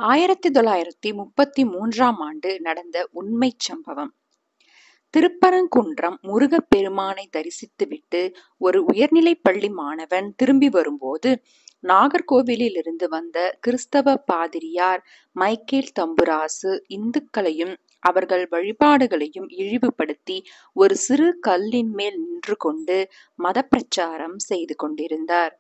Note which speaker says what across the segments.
Speaker 1: ஆயிரத்தி தொள்ளாயிரத்தி முப்பத்தி மூன்றாம் ஆண்டு நடந்த உண்மைச் சம்பவம் திருப்பரங்குன்றம் முருகப் பெருமானை தரிசித்துவிட்டு ஒரு உயர்நிலைப் பள்ளி மாணவன் திரும்பி வரும்போது நாகர்கோவிலில் இருந்து வந்த கிறிஸ்தவ பாதிரியார் மைக்கேல் தம்புராசு இந்துக்களையும் அவர்கள் வழிபாடுகளையும் இழிவுபடுத்தி ஒரு சிறு கல்லின் மேல் நின்று கொண்டு மதப்பிரச்சாரம் செய்து கொண்டிருந்தார்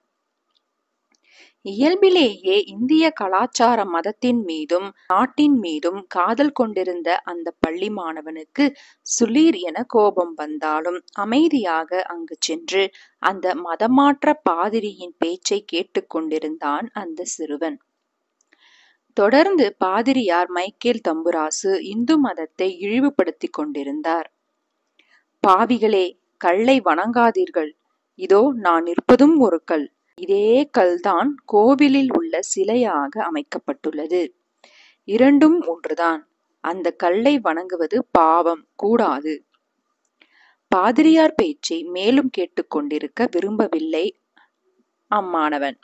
Speaker 1: இயல்பிலேயே இந்திய கலாச்சார மதத்தின் மீதும் நாட்டின் மீதும் காதல் கொண்டிருந்த அந்த பள்ளி மாணவனுக்கு சுளீர் என கோபம் வந்தாலும் அமைதியாக அங்கு சென்று அந்த மதமாற்ற பாதிரியின் பேச்சை கேட்டுக்கொண்டிருந்தான் அந்த சிறுவன் தொடர்ந்து பாதிரியார் மைக்கேல் தம்புராசு இந்து மதத்தை இழிவுபடுத்தி கொண்டிருந்தார் பாவிகளே கல்லை வணங்காதீர்கள் இதோ நான் நிற்பதும் ஒரு கல் இதே கல்தான் கோவிலில் உள்ள சிலையாக அமைக்கப்பட்டுள்ளது இரண்டும் ஒன்றுதான் அந்த கல்லை வணங்குவது பாவம் கூடாது பாதிரியார் பேச்சை மேலும் கேட்டுக்கொண்டிருக்க விரும்பவில்லை அம்மாணவன்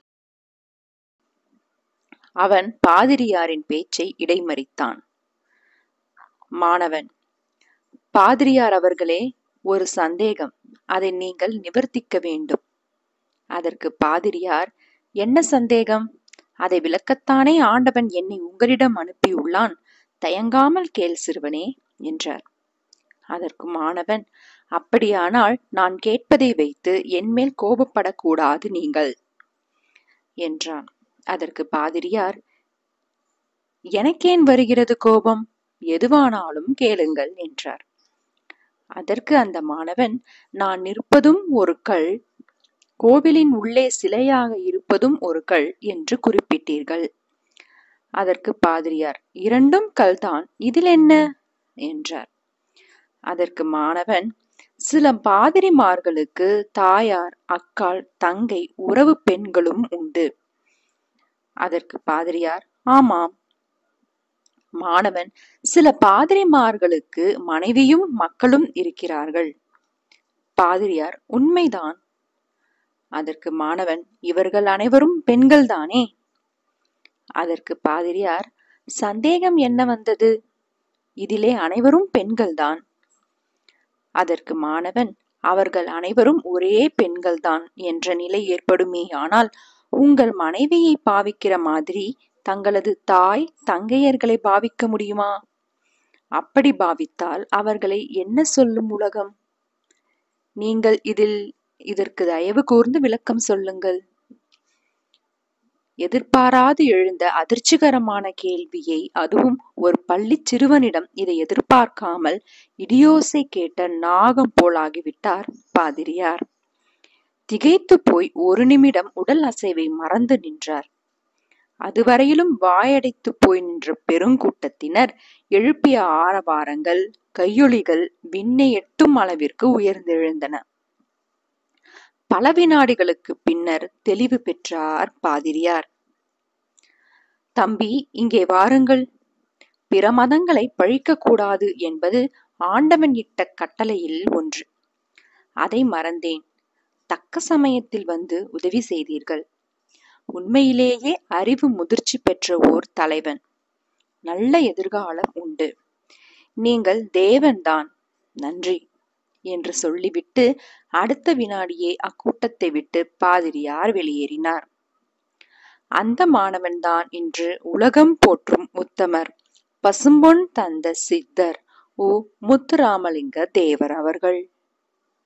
Speaker 1: அவன் பாதிரியாரின் பேச்சை இடைமறித்தான் மாணவன் பாதிரியார் அவர்களே ஒரு சந்தேகம் அதை நீங்கள் நிவர்த்திக்க வேண்டும் அதற்கு பாதிரியார் என்ன சந்தேகம் அதை விளக்கத்தானே ஆண்டவன் என்னை உங்களிடம் அனுப்பியுள்ளான் தயங்காமல் கேள் சிறுவனே என்றார் அதற்கு மாணவன் அப்படியானால் நான் கேட்பதை வைத்து என்மேல் கோபப்படக்கூடாது நீங்கள் என்றான் அதற்கு பாதிரியார் எனக்கேன் வருகிறது கோபம் எதுவானாலும் கேளுங்கள் என்றார் அதற்கு அந்த மாணவன் நான் நிற்பதும் ஒரு கல் கோவிலின் உள்ளே சிலையாக இருப்பதும் ஒரு கல் என்று குறிப்பிட்டீர்கள் அதற்கு பாதிரியார் இரண்டும் கல்தான் இதில் என்ன என்றார் அதற்கு மாணவன் சில பாதிரிமார்களுக்கு தாயார் அக்காள் தங்கை உறவு பெண்களும் உண்டு அதற்கு பாதிரியார் ஆமாம் மாணவன் சில பாதிரிமார்களுக்கு மனைவியும் மக்களும் இருக்கிறார்கள் பாதிரியார் உண்மைதான் அதற்கு மாணவன் இவர்கள் அனைவரும் பெண்கள்தானே அதற்கு பாதிரியார் சந்தேகம் என்ன வந்தது இதிலே அனைவரும் பெண்கள்தான் அதற்கு மாணவன் அவர்கள் அனைவரும் ஒரே பெண்கள்தான் என்ற நிலை ஏற்படுமேயானால் உங்கள் மனைவியை பாவிக்கிற மாதிரி தங்களது தாய் தங்கையர்களை பாவிக்க முடியுமா அப்படி பாவித்தால் அவர்களை என்ன சொல்லும் உலகம் நீங்கள் இதில் இதற்கு தயவு கூர்ந்து விளக்கம் சொல்லுங்கள் எதிர்பாராது எழுந்த அதிர்ச்சிகரமான கேள்வியை அதுவும் ஒரு பள்ளி சிறுவனிடம் இதை எதிர்பார்க்காமல் இடியோசை கேட்ட நாகம் போலாகிவிட்டார் பாதிரியார் திகைத்து போய் ஒரு நிமிடம் உடல் அசைவை மறந்து நின்றார் அதுவரையிலும் வாயடைத்து போய் நின்ற பெருங்கூட்டத்தினர் எழுப்பிய ஆரவாரங்கள் கையொலிகள் விண்ணை எட்டும் அளவிற்கு உயர்ந்தெழுந்தன பல வினாடிகளுக்கு பின்னர் தெளிவு பெற்றார் பாதிரியார் தம்பி இங்கே வாருங்கள் பிற மதங்களை பழிக்க கூடாது என்பது ஆண்டவன் இட்ட கட்டளையில் ஒன்று அதை மறந்தேன் தக்க சமயத்தில் வந்து உதவி செய்தீர்கள் உண்மையிலேயே அறிவு முதிர்ச்சி பெற்ற ஓர் தலைவன் நல்ல எதிர்காலம் உண்டு நீங்கள் தேவன்தான் நன்றி என்று சொல்லிவிட்டு அடுத்த வினாடியே அக்கூட்டத்தை விட்டு பாதிரியார் வெளியேறினார் அந்த மாணவன்தான் இன்று உலகம் போற்றும் உத்தமர் பசும்பொன் தந்த சித்தர் ஓ முத்துராமலிங்க தேவர் அவர்கள்